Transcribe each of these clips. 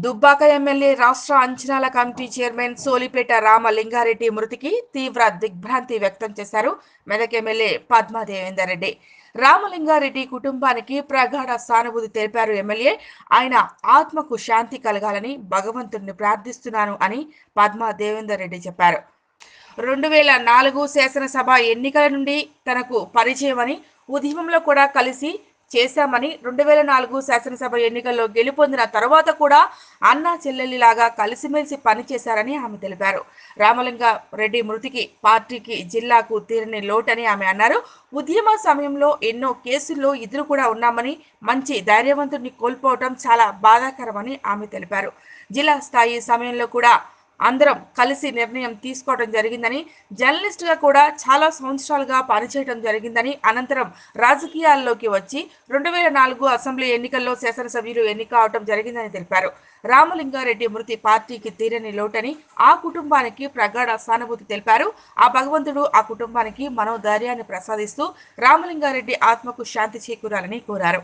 Dubbaka MLA రాష్ట్ర అంచనాల committee chairman Solipeta Ramalinga Reddy మృతికి తీవ్ర దిగ్భ్రాంతి వ్యక్తం చేశారు మెదక్ ఎమ్మెల్యే పద్మా దేవేందర్ రెడ్డి రామలింగారెడ్డి కుటుంబానికి ప్రగాఢ సానుభూతి తెలిపారు ఎమ్మెల్యే ఆయన ఆత్మకు శాంతి కలగాలని భగవంతుడిని ప్రార్థిస్తున్నాను అని పద్మా దేవేందర్ రెడ్డి చెప్పారు రెండు వేల నాలుగు శాసనసభ ఎన్నికల నుండి తనకు పరిచయమని ఉద్యమంలో కూడా కలిసి చేశామని రెండు వేల నాలుగు శాసనసభ ఎన్నికల్లో గెలుపొందిన తర్వాత కూడా అన్నా చెల్లెలిలాగా కలిసిమెలిసి పనిచేశారని ఆమె తెలిపారు రామలింగ రెడ్డి మృతికి పార్టీకి జిల్లాకు తీరని లోటని ఆమె అన్నారు ఉద్యమ సమయంలో ఎన్నో కేసుల్లో ఇద్దరు కూడా ఉన్నామని మంచి ధైర్యవంతుడిని కోల్పోవటం చాలా బాధాకరమని ఆమె తెలిపారు జిల్లా స్థాయి సమయంలో కూడా అందరం కలిసి నిర్ణయం తీసుకోవడం జరిగిందని జర్నలిస్ట్గా కూడా చాలా సంవత్సరాలుగా పనిచేయడం జరిగిందని అనంతరం రాజకీయాల్లోకి వచ్చి రెండు వేల నాలుగు అసెంబ్లీ ఎన్నికల్లో శాసనసభ్యులు ఎన్నిక అవడం జరిగిందని తెలిపారు రామలింగారెడ్డి మృతి పార్టీకి తీరని లోటని ఆ కుటుంబానికి ప్రగాఢ సానుభూతి తెలిపారు ఆ భగవంతుడు ఆ కుటుంబానికి మనోధైర్యాన్ని ప్రసాదిస్తూ రామలింగారెడ్డి ఆత్మకు శాంతి చేకూరాలని కోరారు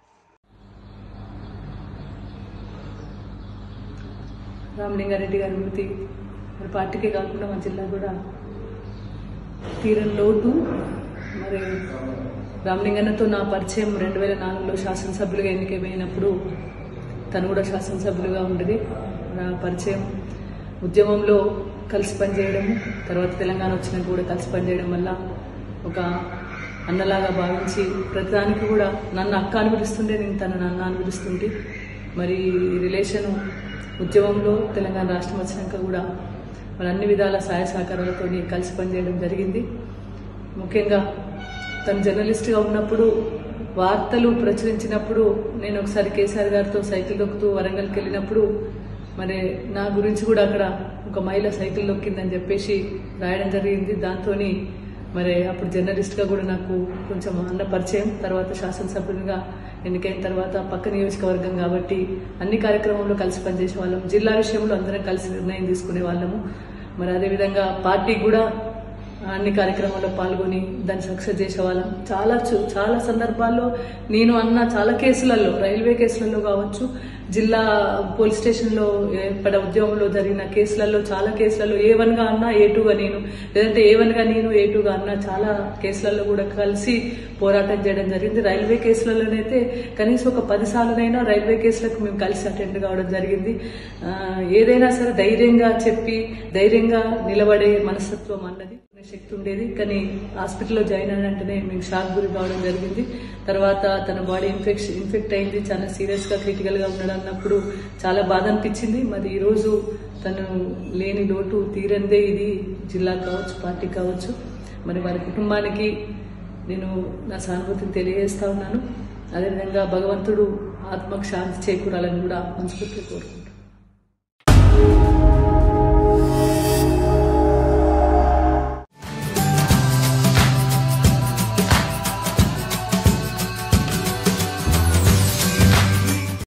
రామలింగారెడ్డి గారి మృతి మరి పార్టీకే కాకుండా మా జిల్లా కూడా తీరని లోటు మరి రామలింగన్నతో నా పరిచయం రెండు వేల నాలుగులో శాసనసభ్యులుగా ఎన్నికైపోయినప్పుడు తను కూడా శాసనసభ్యులుగా ఉండేది నా పరిచయం ఉద్యమంలో కలిసి పనిచేయడము తర్వాత తెలంగాణ వచ్చినాక కూడా కలిసి పనిచేయడం వల్ల ఒక అన్నలాగా భావించి ప్రతిదానికి కూడా నన్ను అక్క అని పిలుస్తుంటే నేను తనను అన్న అని పిలుస్తుంటే మరి ఈ రిలేషను ఉద్యమంలో తెలంగాణ రాష్ట్రం వచ్చినాక కూడా మరి అన్ని విధాల సహాయ సహకారాలతో కలిసి పనిచేయడం జరిగింది ముఖ్యంగా తను జర్నలిస్ట్గా ఉన్నప్పుడు వార్తలు ప్రచురించినప్పుడు నేను ఒకసారి కేసీఆర్ గారితో సైకిల్ దొక్కుతూ వరంగల్కి వెళ్ళినప్పుడు మరి నా గురించి కూడా అక్కడ ఒక మహిళ సైకిల్ దొక్కిందని చెప్పేసి రాయడం జరిగింది దాంతోని మరి అప్పుడు జర్నలిస్ట్గా కూడా నాకు కొంచెం అన్న పరిచయం తర్వాత శాసనసభ్యునిగా ఎన్నికైన తర్వాత పక్క నియోజకవర్గం కాబట్టి అన్ని కార్యక్రమంలో కలిసి పనిచేసే వాళ్ళం జిల్లా విషయంలో అందరం కలిసి నిర్ణయం తీసుకునే వాళ్ళము మరి అదేవిధంగా పార్టీ కూడా అన్ని కార్యక్రమాల్లో పాల్గొని దాన్ని సక్సెస్ చేసేవాళ్ళం చాలా చు- చాలా సందర్భాల్లో నేను అన్న చాలా కేసులలో రైల్వే కేసులలో కావచ్చు జిల్లా పోలీస్ స్టేషన్లో ఏర్పడ ఉద్యోగంలో జరిగిన కేసులలో చాలా కేసులలో ఏ వన్గా అన్నా ఏ టూగా నేను లేదంటే ఏ వన్గా నేను ఏ టూగా అన్నా చాలా కేసులలో కూడా కలిసి పోరాటం చేయడం జరిగింది రైల్వే కేసులలోనైతే కనీసం ఒక పది సార్లునైనా రైల్వే కేసులకు మేము కలిసి అటెండ్ కావడం జరిగింది ఆ, ఏదైనా సరే ధైర్యంగా చెప్పి ధైర్యంగా నిలబడే మనస్తత్వం అన్నది శక్తి ఉండేది కానీ హాస్పిటల్లో జాయిన్ అయిన వెంటనే మేము షాక్ గురి కావడం జరిగింది తర్వాత తన బాడీ ఇన్ఫెక్షన్ ఇన్ఫెక్ట్ అయింది చాలా సీరియస్గా క్రిటికల్గా ఉన్నాడు అన్నప్పుడు చాలా బాధ అనిపించింది మరి ఈరోజు తను లేని లోటు తీరందే ఇది జిల్లా కావచ్చు పార్టీ కావచ్చు మరి వారి కుటుంబానికి నేను నా సానుభూతిని తెలియజేస్తా ఉన్నాను అదేవిధంగా భగవంతుడు ఆత్మకు శాంతి చేకూరాలని కూడా మనస్ఫూర్తిగా కోరుకుంటున్నాను